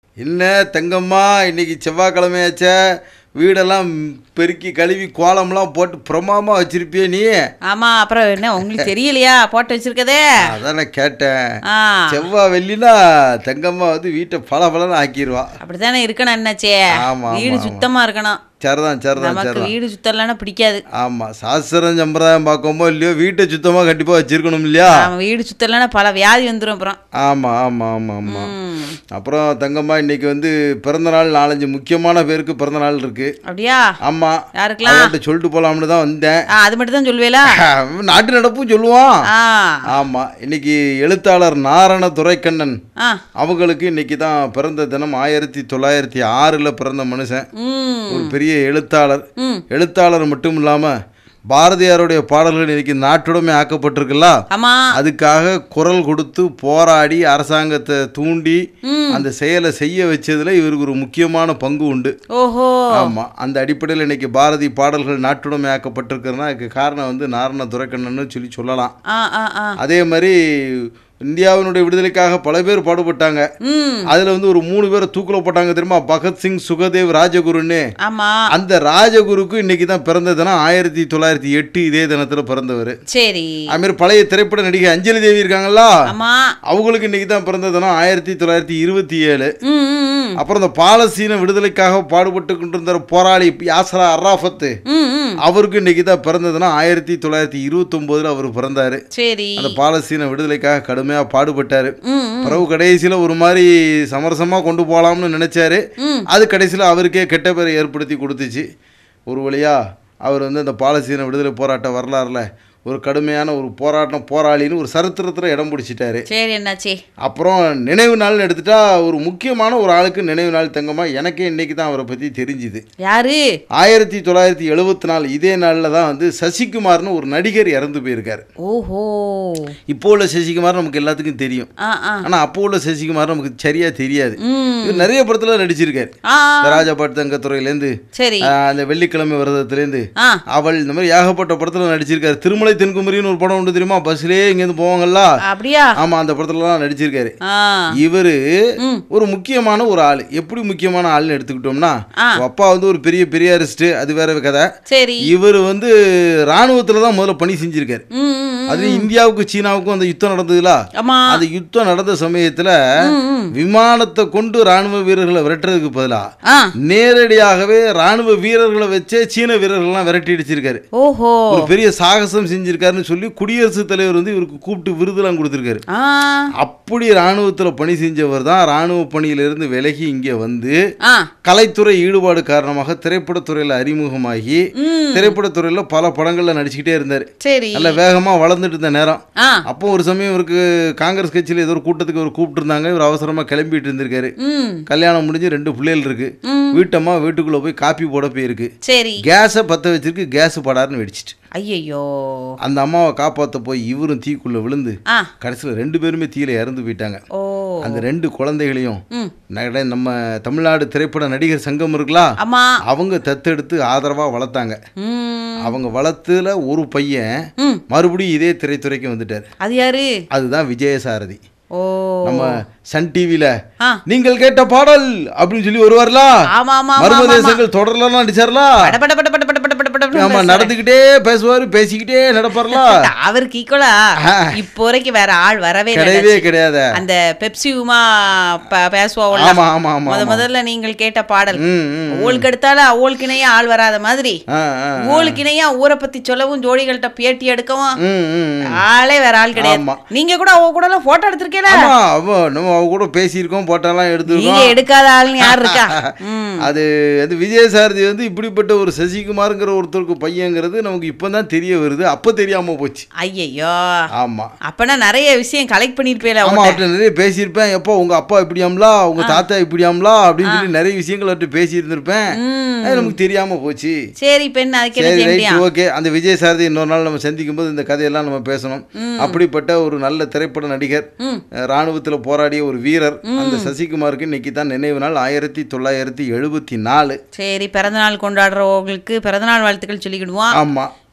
என்ன தங்கம்மா இன்னைக்கு செவ்வாய்க்கிழமையாச்சே வீடெல்லாம் பெருக்கி கழுவி கோலம்லாம் போட்டு பிரமாமா வச்சிருப்பியே நீ ஆமா அப்புறம் என்ன உங்களுக்கு தெரியலையா போட்டு வச்சிருக்கதே அதான் நான் கேட்டேன் ஆ செவ்வாய் வெள்ளினா தங்கம்மா வந்து வீட்டை பல பலன்னு ஆக்கிடுவா அப்படித்தானே இருக்கணும் என்னாச்சே ஆமா, வீடு ஆமா, சுத்தமா இருக்கணும் சரிதான் சரிதான் நமக்கு சரிதான் வீடு சுத்தம் இல்லைன்னா பிடிக்காது ஆமாம் சாஸ்திரம் சம்பிரதாயம் பார்க்கோமோ இல்லையோ வீட்டை சுத்தமாக கண்டிப்பாக வச்சிருக்கணும் இல்லையா ஆமா, வீடு சுத்தம் இல்லைன்னா பல வியாதி வந்துரும் அப்புறம் ஆமாம் ஆமாம் ஆமாம் ஆமாம் ம். அப்புறம் தங்கம்மா இன்னைக்கு வந்து பிறந்த நாள் நாலஞ்சு முக்கியமான பேருக்கு பிறந்த நாள் இருக்கு அப்படியா ஆமாம் யாருக்கெல்லாம் அவர்கிட்ட சொல்லிட்டு போகலாம்னு தான் வந்தேன் ஆ, அது மட்டும் தான் சொல்லுவேலா நாட்டு நடப்பும் சொல்லுவான் ஆ ஆமாம் இன்னைக்கு எழுத்தாளர் நாரண துரைக்கண்ணன் ஆ அவங்களுக்கு இன்னைக்கு தான் பிறந்த தினம் ஆயிரத்தி தொள்ளாயிரத்தி ஆறில் பிறந்த மனுஷன் ம் ஒரு பெரிய எழுத்தாளர் ம் எழுத்தாளர் மட்டும் இல்லாமல் பாரதியாருடைய பாடல்கள் இன்னைக்கு நாட்டுடைமை ஆக்கப்பட்டிருக்குல்ல ஆமா அதுக்காக குரல் கொடுத்து போராடி அரசாங்கத்தை தூண்டி ம் அந்த செயலை செய்ய வச்சதுல இவருக்கு ஒரு முக்கியமான பங்கு உண்டு ஓஹோ ஆமா அந்த அடிப்படையில் இன்னைக்கு பாரதி பாடல்கள் நாட்டுடைமை ஆக்கப்பட்டிருக்கிறதுனா அதுக்கு காரணம் வந்து நாரண துரைக்கண்ணன்னு சொல்லி சொல்லலாம் ஆ ஆ ஆ அதே மாதிரி இந்தியாவினுடைய விடுதலைக்காக பல பேர் பாடுபட்டாங்க ம் அதுல வந்து ஒரு மூணு பேரை தூக்கில் போட்டாங்க தெரியுமா பகத்சிங் சுகதேவ் ராஜகுருன்னு ஆமா அந்த ராஜகுருக்கு இன்னைக்கு தான் பிறந்த தினம் ஆயிரத்தி தொள்ளாயிரத்தி எட்டு இதே தினத்துல பிறந்தவர் சரி அதுமாரி பழைய திரைப்பட நடிகை அஞ்சலி தேவி இருக்காங்களா ஆமா அவங்களுக்கு இன்னைக்கு தான் பிறந்த தினம் ஆயிரத்தி தொள்ளாயிரத்தி இருபத்தி ஏழு ம் ம் ம் அப்புறம் இந்த பாலஸ்தீன விடுதலைக்காக பாடுபட்டு கொண்டிருந்த போராளி யாசரா அராஃபத்து ம் ம் அவருக்கு இன்னைக்கு தான் பிறந்த தினம் ஆயிரத்தி தொள்ளாயிரத்தி இருபத்தொம்போதில் அவர் பிறந்தாரு சரி அந்த பாலஸ்தீன விடுதலைக்காக கடுமையாக பாடுபட்டாரு ம் ம் பிறகு கடைசியில் ஒரு மாதிரி சமரசமாக கொண்டு போகலாம்னு நினைச்சாரு ம் அது கடைசியில் அவருக்கே கெட்ட பேரை ஏற்படுத்தி கொடுத்துச்சு ஒரு வழியா அவர் வந்து அந்த பாலஸ்தீன விடுதலை போராட்ட வரலாறுல ஒரு கடுமையான ஒரு போராட்டம் போராளின்னு ஒரு சரித்திரத்தில் இடம் பிடிச்சிட்டாரு சரி என்னாச்சு அப்புறம் நினைவு நாள்னு எடுத்துட்டா ஒரு முக்கியமான ஒரு ஆளுக்கு நினைவு நாள் தங்கமா எனக்கே இன்னைக்கு தான் அவரை பற்றி தெரிஞ்சுது யாரு ஆயிரத்தி தொள்ளாயிரத்தி எழுபத்தி நாலு இதே நாளில் தான் வந்து சசிகுமார்னு ஒரு நடிகர் இறந்து போயிருக்காரு ஓஹோ இப்போ உள்ள சசிகுமார் நமக்கு எல்லாத்துக்கும் தெரியும் ஆ ஆ ஆனால் அப்போ உள்ள சசிகுமார் நமக்கு சரியாக தெரியாது ம் இவர் நிறைய படத்தில் நடிச்சிருக்காரு ஆ இந்த ராஜாபாட்டு தங்கத்துறையிலேருந்து சரி அந்த வெள்ளிக்கிழமை விரதத்துலேருந்து ஆ அவள் இந்த மாதிரி ஏகப்பட்ட படத்தில் நடிச்சிருக்காரு திருமலை தென்குமரின்னு ஒரு படம் உண்டு தெரியுமா பஸ்லேயே இங்கேருந்து போவாங்கல்ல அப்படியா ஆமாம் அந்த படத்துலலாம் நடிச்சிருக்காரு ஆ இவர் ம் ஒரு முக்கியமான ஒரு ஆள் எப்படி முக்கியமான ஆள்னு எடுத்துக்கிட்டோம்னா ஆ. உங்க அப்பா வந்து ஒரு பெரிய பெரியாரிஸ்ட் அது வேற கதை சரி இவர் வந்து இராணுவத்தில் தான் முதல்ல பணி செஞ்சிருக்காரு ம் ம், ம் அது இந்தியாவுக்கும் சீனாவுக்கும் அந்த யுத்தம் நடந்ததுல ஆமா அந்த யுத்தம் நடந்த சமயத்தில் ம் ம் விமானத்தை கொண்டு ராணுவ வீரர்களை விரட்டுறதுக்கு பதிலாக ஆ நேரடியாகவே ராணுவ வீரர்களை வச்சே சீன வீரர்கள்லாம் விரட்டி அடிச்சிருக்காரு ஓஹோ ஒரு பெரிய சாகசம் செஞ்சிருக்காருன்னு சொல்லி குடியரசுத் தலைவர் வந்து இவருக்கு கூப்பிட்டு விருதுலாம் கொடுத்துருக்காரு ஆ அப்படி ராணுவத்தில் பணி செஞ்சவர் தான் ராணுவ பணியிலிருந்து விலகி இங்கே வந்து ஆ கலைத்துறை ஈடுபாடு காரணமாக திரைப்படத்துறையில் அறிமுகமாகி ம் திரைப்படத்துறையில் பல படங்களில் நடிச்சுக்கிட்டே இருந்தார் சரி நல்ல வேகமாக வளர்ந்துட்டு இருந்த நேரம் ஆ அப்போ ஒரு சமயம் இவருக்கு காங்கிரஸ் கட்சியில் ஏதோ ஒரு கூட்டத்துக்கு ஒரு கூப்பிட்டுருந்தாங்க இவர் அவசரமாக கிளம்பிட்டு இருந்திருக்காரு ம் கல்யாணம் முடிஞ்சு ரெண்டு பிள்ளைகள் இருக்கு ம் வீட்டம்மா வீட்டுக்குள்ளே போய் காப்பி போட போயிருக்கு சரி கேஸை பற்ற வச்சிருக்கு கேஸ் படாருன்னு வெடிச்சிட்டு ஐயையோ அந்த அம்மாவை காப்பாற்ற போய் இவரும் தீக்குள்ளே விழுந்து ஆ கடைசியில் ரெண்டு பேருமே தீயில இறந்து போயிட்டாங்க ஓ அந்த ரெண்டு குழந்தைகளையும் ம் நட- நம்ம தமிழ்நாடு திரைப்பட நடிகர் சங்கம் இருக்குல்ல ஆமா அவங்க தத்தெடுத்து ஆதரவாக வளர்த்தாங்க ம் அவங்க வளர்த்துல ஒரு பையன் ம் மறுபடியும் இதே திரைத்துறைக்கு வந்துட்டார் அது யாரு அதுதான் விஜயசாரதி ஓ நம்ம சன் டிவியில ஆ நீங்கள் கேட்ட பாடல் அப்படின்னு சொல்லி வருவார்ல ஆமா ஆமா ஆமா மர்ம தேசங்கள் தொடர்லாம் நடிச்சார்ல பட பட பட பட பட பட பட பட பட ஆமா நடந்துக்கிட்டே பேசுவாரு பேசிக்கிட்டே நடப்பார்ல அவருக்கு ஈக்குவலா இப்போ வரைக்கும் வேற ஆள் வரவே இல்லை கிடையவே கிடையாது அந்த பெப்சி உமா ப- பேசுவாவுல்ல ஆமா ஆமா ஆமா முத முதல்ல நீங்கள் கேட்ட பாடல் ம் ம் ஊழுக்கு எடுத்தாலும் அவளுக்கு இணையா ஆள் வராத மாதிரி ஆ ஆ ஊழுக்கு இணையா ஊரை பத்தி சொல்லவும் ஜோடிகள்கிட்ட பேட்டி எடுக்கவும் ம் ம் ம். ஆளே வேற ஆள் கிடையாது ஆமா. நீங்க கூட அவ கூட எல்லாம் போட்டோ எடுத்திருக்கீல ஆமா அவ நம்ம அவ கூட பேசியிருக்கோம் போட்டோலாம் நீங்க எடுத்துருக்கோம் எடுக்காத ஆள்னு யார் இருக்கா ம் அது அது விஜயசாரதி வந்து இப்படிப்பட்ட ஒரு சசிகுமாருங்கிற ஒருத்தருக்கு பையங்கிறது நமக்கு இப்போ தான் தெரிய வருது அப்போ தெரியாம போச்சு ஐயையோ ஆமா அப்பனா நிறைய விஷயம் கலெக்ட் பண்ணிருப்பேல ஆமா அவர்கிட்ட நிறைய பேசியிருப்பேன் எப்போ உங்க அப்பா இப்படியாம்லா உங்க தாத்தா இப்படியாம்லா அப்படின்னு சொல்லி நிறைய விஷயங்கள் அவர்கிட்ட பேசியிருந்திருப்பேன் ம் அது நமக்கு தெரியாம போச்சு சரி பெண் அதுக்கு என்ன சரி செய்ய முடியும் ரைட் ஓகே அந்த விஜய் சாரதி இன்னொரு நாள் நம்ம சந்திக்கும் போது இந்த கதையெல்லாம் நம்ம பேசணும் அப்படிப்பட்ட ஒரு நல்ல திரைப்பட நடிகர் ம் ராணுவத்தில் போராடிய ஒரு வீரர் அந்த சசிகுமாருக்கு இன்னைக்கு தான் நினைவு நாள் ஆயிரத்தி தொள்ளாயிரத்தி எழுபத்தி நாலு சரி பிறந்தநாள் கொண்டாடுறவங்களுக்கு பிறந்தநாள் வாழ்த்துக்கள் சொல்லிக்கிடுவோம் ஆமா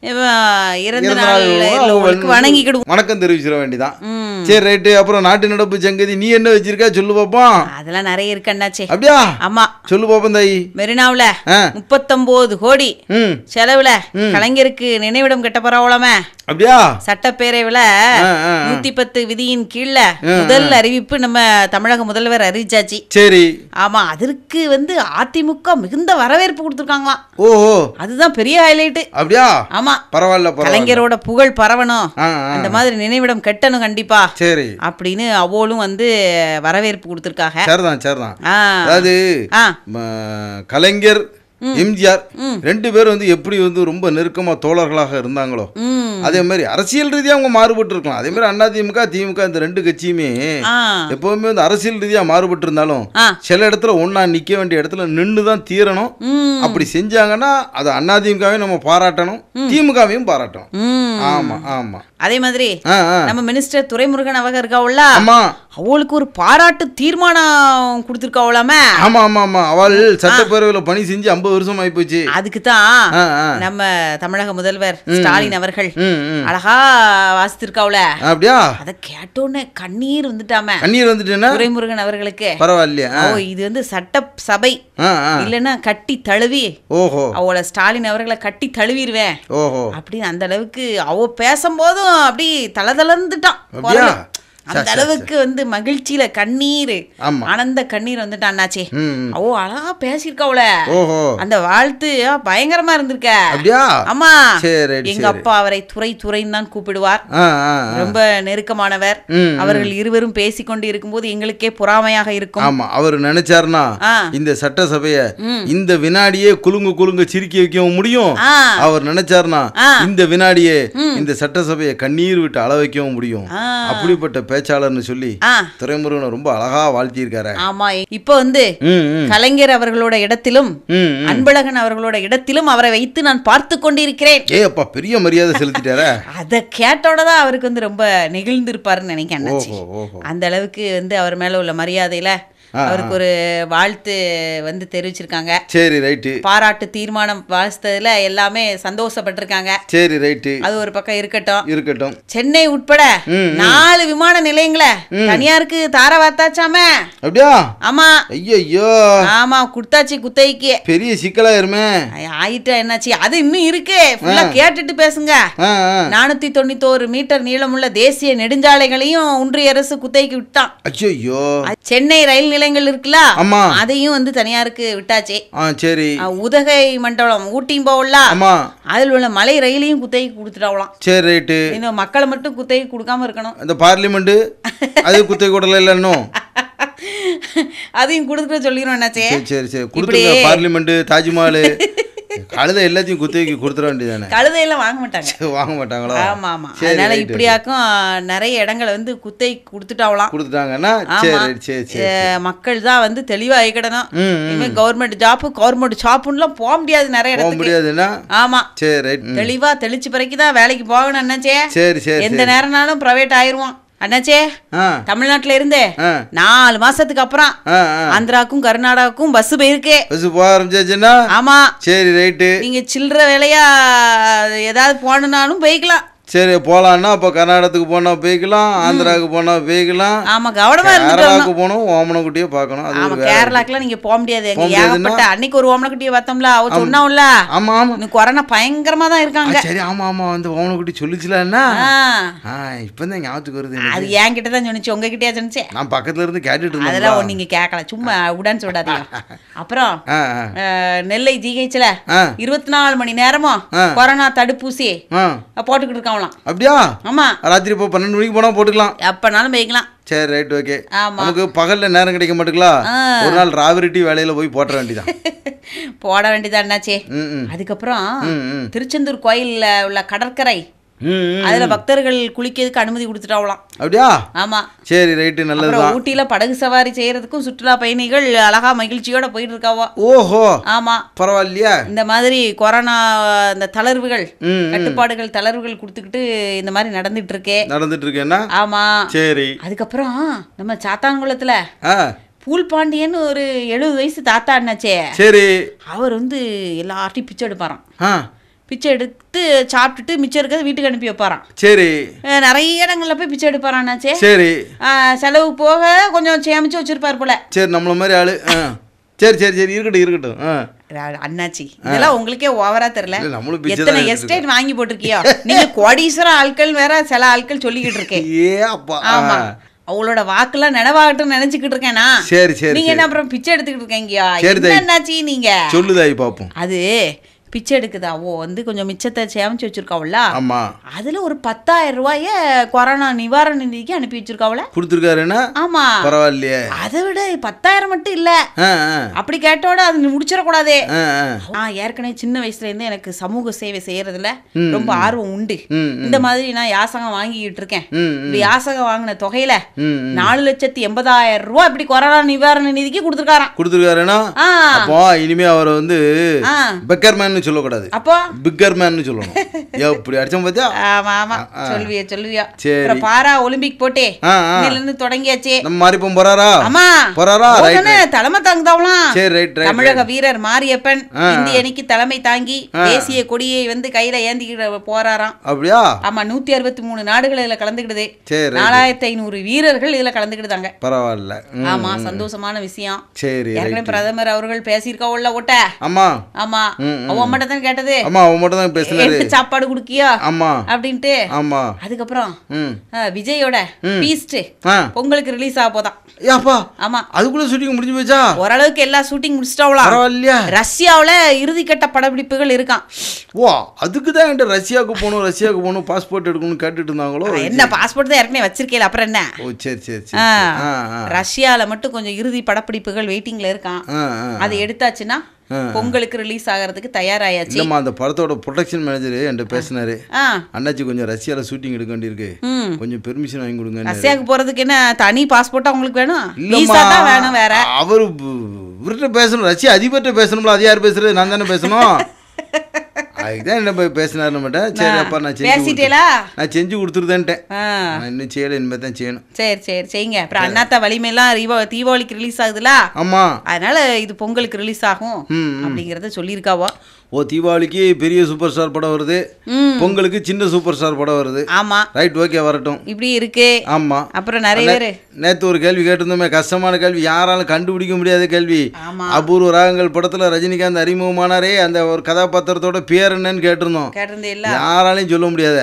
இவன் இறந்த இறந்த நாள் நாள் உள்ளவங்களுக்கு வணங்கிக்கிடுவோம் வணக்கம் தெரிவிச்சிட வேண்டியதான் ம் சரி ரைட்டு அப்புறம் நாட்டு நடப்பு சங்கதி நீ என்ன வச்சிருக்கா சொல்லு பாப்போம் அதெல்லாம் நிறைய இருக்கு அண்ணாச்சே அப்படியா ஆமா சொல்லு பாப்போம் தாயி மெரினாவுல ஆ முப்பத்தொன்பது கோடி ம் செலவுல கலைஞருக்கு நினைவிடம் கட்ட போறவளமே அப்படியா சட்டப்பேரவையில ஆ, ஆ, ஆ. நூத்தி பத்து விதியின் கீழ முதல் அறிவிப்பு நம்ம தமிழக முதல்வர் அறிவிச்சாச்சு சரி ஆமா அதற்கு வந்து அதிமுக மிகுந்த வரவேற்பு கொடுத்துருக்காங்களாம் ஓஹோ அதுதான் பெரிய ஹைலைட் அப்படியா ஆமா பரவாயில்ல பரவாயில்ல கலைஞரோட புகழ் பரவணும் ஆ ஆ அந்த மாதிரி நினைவிடம் கட்டணும் கண்டிப்பா சரி அப்படின்னு அவளும் வந்து வரவேற்பு கொடுத்துருக்காங்க சரிதான் சரிதான் ஆ அதாவது ஆ ம, கலைஞர் எம்ஜிஆர் ரெண்டு பேரும் வந்து எப்படி வந்து ரொம்ப நெருக்கமா தோழர்களாக இருந்தாங்களோ ம் அதே மாதிரி அரசியல் ரீதியா அவங்க மாறுபட்டு இருக்கலாம் அதே மாதிரி அண்ணா திமுக திமுக இந்த ரெண்டு கட்சியுமே ஆ எப்பவுமே வந்து அரசியல் ரீதியா மாறுபட்டு இருந்தாலும் ஆ சில இடத்துல ஒண்ணா நிக்க வேண்டிய இடத்துல நின்று தான் தீரணும் ம் அப்படி செஞ்சாங்கன்னா அது அண்ணா திமுகவையும் நம்ம பாராட்டணும் திமுகவையும் பாராட்டணும் ம் ஆமா ஆமா அதே மாதிரி ஆ ஆ நம்ம மினிஸ்டர் துரைமுருகன் அவங்க இருக்காவுல்ல ஆமா அவளுக்கு ஒரு பாராட்டு தீர்மானம் கொடுத்துருக்காவலாமே ஆமா ஆமா ஆமா அவள் சட்டப்பேரவையில பணி செஞ்சு ஐம்பது வருஷம் ஆயிப்போச்சு அதுக்கு தான் ஆ ஆ நம்ம தமிழக முதல்வர் ஸ்டாலின் அவர்கள் ம் ம் அழகா வாசித்திருக்காவுல அப்படியா அத கேட்டோன்னே கண்ணீர் வந்துட்டாம கண்ணீர் வந்துட்டேன்னா துரைமுருகன் அவர்களுக்கு பரவாயில்லையா ஓ இது வந்து சட்ட சபை ஆ ஆ இல்லைன்னா கட்டி தழுவி ஓஹோ அவளை ஸ்டாலின் அவர்களை கட்டி தழுவிடுவேன் ஓஹோ அப்படின்னு அந்த அளவுக்கு அவ பேசும்போதும் அப்படி தளதளந்துட்டான் அப்படியா? குரலு. அந்த அளவுக்கு வந்து மகிழ்ச்சியில கண்ணீர் ஆமா. ஆனந்த கண்ணீர் வந்துட்டான் அண்ணாச்சி ம் ம். அவ அழகா பேசியிருக்காவுல ஓஹோ அந்த வாழ்த்து ஆ, பயங்கரமா இருந்திருக்க அப்படியா ஆமா சரி ரைட் எங்க அப்பா அவரை துறை துறைன்னு தான் கூப்பிடுவார் ஆ ஆ ஆ. ரொம்ப நெருக்கமானவர் ம், அவர்கள் இருவரும் பேசிக்கொண்டு இருக்கும்போது எங்களுக்கே பொறாமையாக இருக்கும் ஆமா அவர் நினைச்சாருன்னா ஆ. இந்த சட்டசபைய இந்த வினாடியே குலுங்கு குலுங்க சிரிக்க வைக்கவும் முடியும் ஆ அவர் நினைச்சாருன்னா ஆ. இந்த வினாடியே இந்த சட்டசபையை கண்ணீர் விட்டு அள வைக்கவும் முடியும் ஆ. அப்படிப்பட்ட பேச்சாளர்னு சொல்லி ஆ துரைமுருகனை ரொம்ப அழகா வாழ்த்தியிருக்காரு ஆமா இப்போ வந்து ம் ம் கலைஞர் அவர்களோட இடத்திலும் ம் ம். அன்பழகன் அவர்களோட இடத்திலும் அவரை வைத்து நான் பார்த்து கொண்டிருக்கிறேன் ஏ அப்பா பெரிய மரியாதை செலுத்திட்டாரா அத கேட்டோட தான் அவருக்கு வந்து ரொம்ப நெகிழ்ந்திருப்பாருன்னு நினைக்கிறேன் அண்ணாச்சி. ஓஹோ ஓஹோ அந்த அளவுக்கு வந்து அவர் மேல உள்ள மரியாதையில ஆ, அவருக்கு ஒரு வாழ்த்து வந்து தெரிவிச்சிருக்காங்க சரி ரைட்டு பாராட்டு தீர்மானம் வாசித்ததுல எல்லாமே சந்தோஷப்பட்டிருக்காங்க சரி ரைட்டு அது ஒரு பக்கம் இருக்கட்டும் இருக்கட்டும் சென்னை உட்பட நாலு விமான நிலையங்களை தனியாருக்கு தார வார்த்தாச்சாம அப்படியா ஆமா ஐயோ ஆமா குடுத்தாச்சு குத்தகைக்கு பெரிய சிக்கலாயிருமே ஆயிட்டா என்னாச்சு அது இன்னும் இருக்கு ஃபுல்லா கேட்டுட்டு பேசுங்க ஆ ஆ நானூத்தி தொண்ணூத்தோரு மீட்டர் நீளமுள்ள தேசிய நெடுஞ்சாலைகளையும் ஒன்றிய அரசு குத்தகைக்கு விட்டான் ஐயோ அது சென்னை ரயில் நிலையங்கள் இருக்குல்ல ஆமா அதையும் வந்து தனியாருக்கு விட்டாச்சு ஆ சரி அஹ், உதகை மண்டலம் ஊட்டியும் போகல ஆமா அதில் உள்ள மலை ரயிலையும் குத்தகைக்கு கொடுத்துட்டாவலாம் சரி ரைட்டு இன்னும் மக்களை மட்டும் குத்தகைக்கு கொடுக்காம இருக்கணும் அந்த பார்லிமெண்ட்டு அது குத்தை கூடல இல்லை இன்னும் அதையும் கொடுத்துட்டு சொல்லிடுவோம் என்னாச்சே சரி சரி சரி கொடுத்துருங்க பார்லிமெண்ட்டு தாஜ்மஹால் கழுதை எல்லாத்தையும் குத்தகைக்கு கொடுத்துட வேண்டியதானே கழுதையெல்லாம் வாங்க மாட்டாங்க வாங்க மாட்டாங்களா ஆமா ஆமா சரி, அதனால right, இப்படியாக்கும் நிறைய இடங்களை வந்து குத்தகைக்கு கொடுத்துட்டாவலாம் கொடுத்துட்டாங்கன்னா சரி ஆமா. ரைட் சரி சரி அஹ், மக்கள் தான் வந்து தெளிவா ஆகிக்கிடணும் ம் ம். இனிமே கவர்மெண்ட் ஜாப்பு கவர்மெண்ட் ஷாப்புன்னுலாம் போக முடியாது நிறைய போக இடத்துக்கு முடியாதுன்னா ஆமா சரி ரைட் ம். தெளிவா தெளிச்சு பிறகு தான் வேலைக்கு போகணும் அண்ணாச்சே சரி சரி எந்த நேரம்னாலும் பிரைவேட் ஆயிருவோம் அண்ணாச்சே ஆ தமிழ்நாட்டுல இருந்து ஆ நாலு மாசத்துக்கு அப்புறம் ஆ ஆ ஆந்திராக்கும் கர்நாடகாவுக்கும் பஸ் போயிருக்கு பஸ் போக ஆரம்பிச்சாச்சுன்னா ஆமா சரி ரைட்டு நீங்க சில்லற வேலையா ஏதாவது போகணுன்னாலும் போய்க்கலாம் சரி போகலான்னா அப்போ கர்நாடகத்துக்கு போனால் போய்க்கலாம் ஆந்திராவுக்கு போனால் போய்க்கலாம் ஆமா கவனமா இருந்துட்டு கேரளாவுக்கு போகணும் ஓமனக்குட்டியே பார்க்கணும் அது ஆமா ஒரு வேலை கேரளாக்குலாம் நீங்க போக முடியாது போக எங்க முடியாதுன்னா? ஏகப்பட்ட அன்னைக்கு ஒரு ஓமனக்குட்டியை பார்த்தோம்ல அவ சொன்னாவுல்ல ஆமாம் ஆமாம் இன்னும் கொரோனா பயங்கரமா தான் இருக்காங்க சரி ஆமாம் ஆமாம் வந்து ஓமனக்குட்டி சொல்லிச்சுலன்னா ஆ, ஆ இப்போ தான் ஞாபகத்துக்கு வருது எனக்கு. அது என்கிட்ட தான் சொன்னிச்சு உங்ககிட்டயா சொன்னிச்சு நான் பக்கத்துல இருந்து கேட்டுட்டு இருந்தேன் அதெல்லாம் ஒண்ணு நீங்க கேட்கல சும்மா உடான்னு சொல்லாதீங்க அப்புறம் ஆ ஆ அஹ், நெல்லை ஜிஹெச்ல ஆ இருபத்தி நாலு மணி நேரமும் ஆ. கொரோனா தடுப்பூசி ஆ போட்டுக்கிட்டு இருக்காங்களாம் அப்படியா ஆமா ராத்திரி இப்போ பன்னெண்டு மணிக்கு போனால் போட்டுக்கலாம் எப்பனாலும் போய்க்கலாம் சரி ரைட் ஓகே ஆமா நமக்கு பகல்ல நேரம் கிடைக்க மாட்டுங்களா ஆ. ஒரு நாள் ராவிரிட்டி வேலையில போய் போட்டுற வேண்டியதான் போட வேண்டியதா என்னாச்சே ம் ம் அதுக்கப்புறம் ம் ம் திருச்செந்தூர் கோயில்ல உள்ள கடற்கரை ம் ம். அதுல பக்தர்கள் குளிக்கிறதுக்கு அனுமதி கொடுத்துட்டாவலாம் அப்படியா ஆமா சரி ரைட்டு நல்லதுதான் அப்புறம் ஊட்டியில படகு சவாரி செய்யறதுக்கும் சுற்றுலா பயணிகள் அழகா மகிழ்ச்சியோட போயிட்டு இருக்காவோ ஓஹோ ஆமா பரவாயில்லையா இந்த மாதிரி கொரோனா இந்த தளர்வுகள் ம் ம். கட்டுப்பாடுகள் தளர்வுகள் கொடுத்துக்கிட்டு இந்த மாதிரி நடந்துட்டு இருக்கே நடந்துட்டு இருக்கேன்னா ஆமா சரி அதுக்கப்புறம் நம்ம சாத்தான்குளத்துல ஆ பூல் பாண்டியன்னு ஒரு எழுபது வயசு தாத்தா அண்ணாச்சே சரி அவர் வந்து எல்லார்ட்டையும் பிச்சை எடுப்பாராம் ஆ பிச்சை எடுத்து சாப்பிட்டுட்டு மிச்சம் இருக்கிறத வீட்டுக்கு அனுப்பி வைப்பாராம் சரி அஹ் நிறைய இடங்கள்ல போய் பிச்சை எடுப்பாரான்னாச்சே சரி அஹ் செலவு போக கொஞ்சம் சேமிச்சு வச்சிருப்பார் போல சரி நம்மள மாதிரி ஆளு ஆ சரி சரி சரி இருக்கட்டும் இருக்கட்டும் ஆ ர- அண்ணாச்சி இதெல்லாம் உங்களுக்கே ஓவரா தெரியல இல்ல, நம்மளும் பிச்சை எத்தனை தான் எஸ்டேட் வாங்கி போட்டிருக்கியோ நீங்க கோடீஸ்வர ஆட்கள் வேற சில ஆட்கள் சொல்லிக்கிட்டு இருக்கேன் ஏ அப்பா ஆ. ஆமா அவளோட வாக்கெல்லாம் நினைவாகட்டும் நினைச்சுக்கிட்டு இருக்கேனா சரி சரி நீங்க சரி என்ன அப்புறம் பிச்சை எடுத்துக்கிட்டு இருக்கீங்கயா சரி, என்ன தாய். என்னாச்சு நீங்க சொல்லுதாய் பார்ப்போம் அது பிச்சை எடுக்குதா ஓ வந்து கொஞ்சம் மிச்சத்தை சேமிச்சு வச்சிருக்காவல்ல ஆமா அதுல ஒரு பத்தாயிரம் ரூபாய கொரோனா நிவாரண நிதிக்கு அனுப்பி வச்சிருக்காவல கொடுத்துருக்காருன்னா ஆமா பரவாயில்லையே அதை விட பத்தாயிரம் மட்டும் இல்ல ஆ ஆ அப்படி கேட்டோட அது நீ முடிச்சிடக்கூடாதே ஆ ஆ நான் ஏற்கனவே சின்ன வயசுல இருந்து எனக்கு சமூக சேவை செய்யறதுல ரொம்ப ஆர்வம் உண்டு ம் இந்த மாதிரி நான் யாசகம் வாங்கிக்கிட்டு இருக்கேன் ம் இப்படி யாசகம் வாங்கின தொகையில ம் நாலு லட்சத்தி எண்பதாயிரம் ரூபாய் இப்படி கொரோனா நிவாரண நிதிக்கு கொடுத்துருக்காராம் கொடுத்துருக்காருன்னா ஆ அப்போ இனிமே அவரை வந்து ஆ பெக்கர் மேன்னு சொல்லக்கூடாது அப்போ பிக்கர் மேன்னு சொல்லணும் எப்படி அடிச்சோம் பார்த்தியா ஆமா ஆமா சொல்லுவியா சொல்லுவியா சரி. அப்புறம் பாரா ஒலிம்பிக் போட்டே ஆ ஆ இன்னையில இருந்து தொடங்கியாச்சு நம்ம மாறிப்போம் போறாரா ஆமா போறாரா ரைட் போதானே, தலைமை தாங்குதாவலாம் சரி ரைட் ரைட் தமிழக வீரர் மாரியப்பன் இந்திய அணிக்கு தலைமை தாங்கி தேசிய கொடியை வந்து கையில ஏந்திக்கிட்டு போறாராம் அப்படியா ஆமா நூத்தி அறுபத்தி மூணு நாடுகள் இதுல கலந்துக்கிடுது சரி ரைட் நாலாயிரத்தி ஐநூறு வீரர்கள் இதுல கலந்துக்கிடுதாங்க பரவாயில்ல ம், ஆமா சந்தோஷமான விஷயம் சரி ஏற்கனவே ரைட் பிரதமர் அவர்கள் பேசியிருக்காவுல்ல ஓட்ட ஆமா ஆமா ம், அவன் மட்டும் தான் கேட்டது ஆமா அவன் மட்டும் தான் பேசினாரு என்ன சாப்பாடு குடுக்கியா ஆமா அப்படின்ட்டு ஆமா அதுக்கப்புறம் ம் ஆ, விஜயோட பீஸ்ட் ஆ பொங்கலுக்கு ரிலீஸ் ஆக போதான் ஏப்பா ஆமா அதுக்குள்ள ஷூட்டிங் முடிஞ்சு போச்சா ஓரளவுக்கு எல்லா ஷூட்டிங் முடிச்சிட்டாவலாம் பரவாயில்லையா ரஷ்யாவுல இறுதிக்கட்ட படப்பிடிப்புகள் இருக்கான் ஓ அதுக்கு தான் என்கிட்ட ரஷ்யாவுக்கு போகணும் ரஷ்யாவுக்கு போகணும் பாஸ்போர்ட் எடுக்கணும்னு கேட்டுட்டு இருந்தாங்களோ என்ன பாஸ்போர்ட் தான் ஏற்கனவே வச்சிருக்கேன் அப்புறம் என்ன ஓ சரி சரி சரி ஆ, ஆ ஆ ரஷ்யால மட்டும் கொஞ்சம் இறுதி படப்பிடிப்புகள் வெயிட்டிங்ல இருக்கான் ஆ ஆ அது எடுத்தாச்சுன்னா பொங்கலுக்கு ரிலீஸ் ஆகிறதுக்கு தயாராயாச்சு இல்லைம்மா அந்த படத்தோட ப்ரொடக்ஷன் மேனேஜர் என்கிட்ட பேசினாரு ஆ அண்ணாச்சி கொஞ்சம் ரஷ்யாவில் ஷூட்டிங் எடுக்க வேண்டியிருக்கு ம் கொஞ்சம் பெர்மிஷன் வாங்கி கொடுங்க ரஷ்யாவுக்கு போறதுக்கு என்ன தனி பாஸ்போர்ட்டா உங்களுக்கு வேணும் இல்லம்மா வீசா தான் வேணும் வேற அவர் இவர்கிட்ட பேசணும் ரஷ்யா அதிபர்கிட்ட பேசணும்ல அது யார் பேசுறது நான் தானே பேசணும் அதுதான் என்ன போய் பேசினார் நம்மகிட்ட சரி அப்பா நான் செஞ்சு கொடுத்து- பேசிட்டேலா நான் செஞ்சு கொடுத்துருதேன்ட்டேன் ஆ நான் இன்னும் செய்யலை இனிமேல் தான் செய்யணும் சரி சரி செய்யுங்க அப்புறம் அண்ணாத்த வலிமையெல்லாம் தீபா தீபாவளிக்கு ரிலீஸ் ஆகுதுல ஆமாம் அதனால இது பொங்கலுக்கு ரிலீஸ் ஆகும் ம், அப்படிங்கறத சொல்லியிருக்காவோ ஓ தீபாவளிக்கு பெரிய சூப்பர் ஸ்டார் படம் வருது ம் பொங்கலுக்கு சின்ன சூப்பர் ஸ்டார் படம் வருது ஆமா ரைட் ஓகே வரட்டும் இப்படி இருக்கு ஆமாம் அப்புறம் நிறைய பேரு நேற்று ஒரு கேள்வி கேட்டிருந்தோமே கஷ்டமான கேள்வி யாராலும் கண்டுபிடிக்க முடியாத கேள்வி ஆமா அபூர்வ ராகங்கள் படத்தில் ரஜினிகாந்த் அறிமுகமானாரே அந்த ஒரு கதாபாத்திரத்தோட பேர் என்னன்னு கேட்டிருந்தோம் கேட்டிருந்தே இல்ல யாராலையும் சொல்ல முடியாத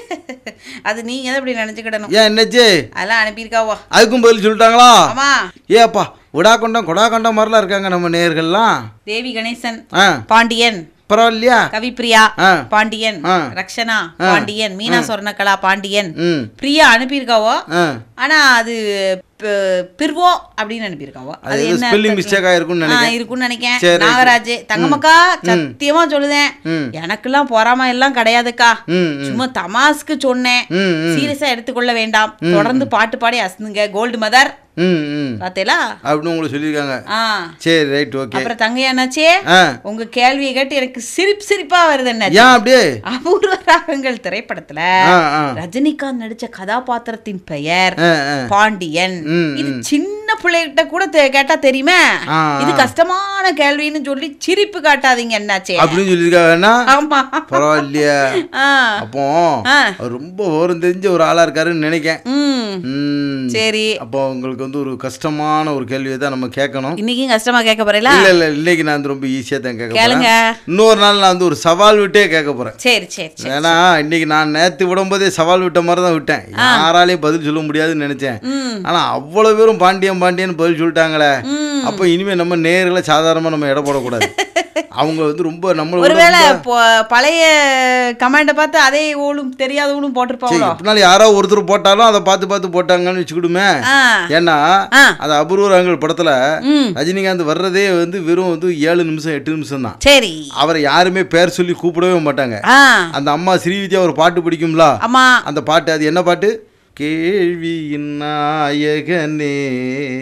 அது நீங்க தான் இப்படி நினைச்சுக்கிடணும் ஏன் என்னாச்சு அதெல்லாம் அனுப்பியிருக்காவோ அதுக்கும் பதில் சொல்லிட்டாங்களா ஆமா ஏப்பா விடா கொண்டம் கொடா கொண்டம் மாதிரிலாம் இருக்காங்க நம்ம நேயர்கள்லாம் தேவி கணேசன் ஆ பாண்டியன் பரவாயில்லையா கவிப்பிரியா ஆ. பாண்டியன் ஆ. ரக்ஷனா பாண்டியன் மீனா சொர்ணகலா பாண்டியன் ம் பிரியா அனுப்பியிருக்காவோ ஆ ஆனா அது ப- பிர்வோ அப்படின்னு அனுப்பியிருக்காவோ அது ஏதோ ஸ்பெல்லிங் மிஸ்டேக் ஆயிருக்கும்னு ஆ, நினைக்கிறேன் இருக்கும்னு நினைக்கிறேன் சரி, நாகராஜ் தங்கமக்கா சத்தியமா சொல்லுதேன் ம். எனக்கெல்லாம் பொறாம எல்லாம் கிடையாதுக்கா ம் ம் சும்மா தமாஸ்க்கு சொன்னேன் ம் ம் சீரியஸா எடுத்துக்கொள்ள வேண்டாம் தொடர்ந்து பாட்டு பாடி அசந்துங்க கோல்டு மதர் ம் ம் பாத்தீங்களா அப்படின்னு உங்களுக்கு சொல்லியிருக்காங்க ஆ சரி ரைட் ஓகே அப்புறம் தங்கையானாச்சே ஆ உங்க கேள்வியை கேட்டு எனக்கு சிரிப்பு சிரிப்பா வருது என்ன ஏன் அப்படியே அபூர்வ ராகங்கள் திரைப்படத்துல ஆ ஆ ரஜினிகாந்த் நடிச்ச கதாபாத்திரத்தின் பெயர் ஆ ஆ பாண்டியன் ம், இது சின்ன பிள்ளைகிட்ட கூட தெ- கேட்டா தெரியுமே ஆ, இது கஷ்டமான கேள்வின்னு சொல்லி சிரிப்பு காட்டாதீங்க என்னாச்சே அப்படின்னு சொல்லியிருக்காங்கன்னா ஆமா பரவாயில்லையா ஆ அப்போ ஆ. அவர் ரொம்ப விவரம் தெரிஞ்ச ஒரு ஆளா இருக்காருன்னு நினைக்கேன் ம் ம். சரி அப்போ உங்களுக்கு வந்து ஒரு கஷ்டமான ஒரு கேள்வியை தான் நம்ம கேட்கணும் இன்னைக்கும் கஷ்டமா கேட்க போறீங்களா இல்ல இல்ல இன்னைக்கு நான் வந்து ரொம்ப ஈஸியா தான் கேட்க கேளுங்க போறேன் இன்னொரு நாள் நான் வந்து ஒரு சவால் விட்டே கேட்க போறேன் சரி சரி சரி ஏன்னா இன்னைக்கு நான் நேத்து விடும்போதே சவால் விட்ட மாதிரி தான் விட்டேன் யாராலையும் பதில் சொல்ல முடியாதுன்னு நினைச்சேன் ம் ஆனா அவ்வளவு பேரும் பாண்டியன் பாண்டியன் பதில் சொல்லிட்டாங்களே ம் அப்போ இனிமே நம்ம நேர்களை சாதாரணமா நம்ம எடை போடக்கூடாது அவங்க வந்து ரொம்ப நம்மள விட ஒருவேளை பொ- பழைய கமெண்ட பார்த்து அதே ஊழும் தெரியாத ஊழும் சரி, போட்டிருப்பாங்களோ எப்படினாலும் யாரோ ஒருத்தர் போட்டாலும் அதை பார்த்து பார்த்து போட்டாங்கன்னு வச்சுக்கிடுமே ஆ ஏன்னா ஆ அது அபூர்வங்கள் படத்துல ம் ரஜினிகாந்த் வர்றதே வந்து வெறும் வந்து ஏழு நிமிஷம் எட்டு நிமிஷம் தான் சரி அவரை யாருமே பேர் சொல்லி கூப்பிடவே மாட்டாங்க ஆ அந்த அம்மா ஸ்ரீவித்யா ஒரு பாட்டு பிடிக்கும்ல ஆமா அந்த பாட்டு அது என்ன பாட்டு கேள்வியின் நாயகனே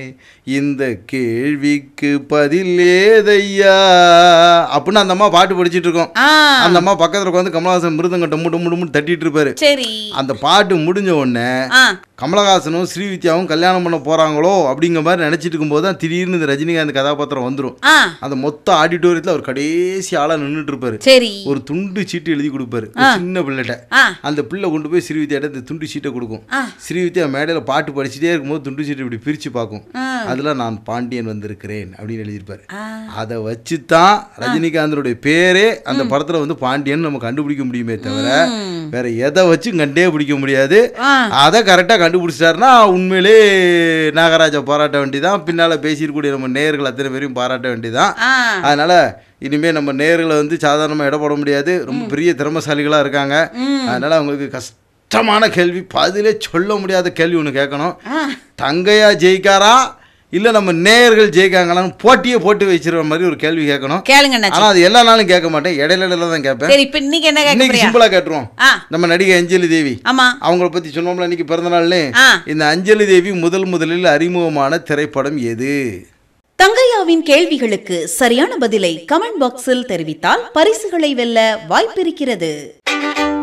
இந்த கேள்விக்கு பதில் ஏதையா அப்படின்னு அந்த அம்மா பாட்டு படிச்சிட்டு இருக்கோம் ஆ அந்த அம்மா பக்கத்துல உட்காந்து கமலஹாசன் மிருதங்க டம்மு டம்மு டம்முன்னு தட்டிட்டு இருப்பாரு சரி அந்த பாட்டு முடிஞ்ச உடனே ஆ கமலஹாசனும் ஸ்ரீவித்யாவும் கல்யாணம் பண்ண போறாங்களோ அப்படிங்கிற மாதிரி நினைச்சிட்டு இருக்கும்போது தான் திடீர்னு இந்த ரஜினிகாந்த் கதாபாத்திரம் வந்துடும் ஆ அந்த மொத்த ஆடிட்டோரியத்தில் அவர் கடைசி ஆளா நின்றுட்டு இருப்பாரு சரி ஒரு துண்டு சீட்டு எழுதி கொடுப்பாரு ஒரு சின்ன பிள்ளைகிட்ட ஆ அந்த பிள்ளை கொண்டு போய் ஸ்ரீவித்யாட்ட இந்த துண்டு சீட்டை கொடுக்கும் ஆ. ஸ்ரீவித்யா மேடையில் பாட்டு படிச்சுட்டே இருக்கும்போது துண்டு சீட்டை இப்படி பிரித்து பார்க்கும் ஆ. அதில் நான் பாண்டியன் வந்திருக்கிறேன் அப்படின்னு எழுதியிருப்பாரு ஆ அதை வச்சு தான் ரஜினிகாந்தனுடைய பேரே அந்த படத்தில் வந்து பாண்டியன் நம்ம கண்டுபிடிக்க முடியுமே தவிர ம். வேற எதை வச்சு கண்டே பிடிக்க முடியாது ஆ அதை கரெக்டாக கண்டுபிடிச்சிட்டாருன்னா உண்மையிலே நாகராஜா பாராட்ட வேண்டியதான் பின்னால் பேசியிருக்கக்கூடிய நம்ம நேயர்கள் அத்தனை பேரையும் பாராட்ட வேண்டியதான் ஆ அதனால் இனிமேல் நம்ம நேர்களை வந்து சாதாரணமாக இட போட முடியாது ரொம்ப பெரிய திறமசாலிகளாக இருக்காங்க அதனால் அவங்களுக்கு கஷ்டமான கேள்வி பதிலே சொல்ல முடியாத கேள்வி ஒன்று கேட்கணும் ஆ தங்கையா ஜெயிக்காரா இல்லை நம்ம நேயர்கள் ஜெயிக்காங்களான்னு போட்டியே போட்டு வச்சிருக்க மாதிரி ஒரு கேள்வி கேட்கணும் கேளுங்க அண்ணாச்சி ஆனால் அது எல்லா நாளும் கேட்க மாட்டேன் இடையில இடையில தான் கேட்பேன் சரி இப்ப இன்னைக்கு என்ன கேட்க இன்னைக்கு போறியா சிம்பிளாக கேட்டுருவோம் ஆ நம்ம நடிகை அஞ்சலி தேவி ஆமா அவங்கள பற்றி சொன்னோம்ல இன்னைக்கு பிறந்த நாள்னு ஆ இந்த அஞ்சலி தேவி முதல் முதலில் அறிமுகமான திரைப்படம் எது தங்கையாவின் கேள்விகளுக்கு சரியான பதிலை கமெண்ட் பாக்ஸில் தெரிவித்தால் பரிசுகளை வெல்ல வாய்ப்பிருக்கிறது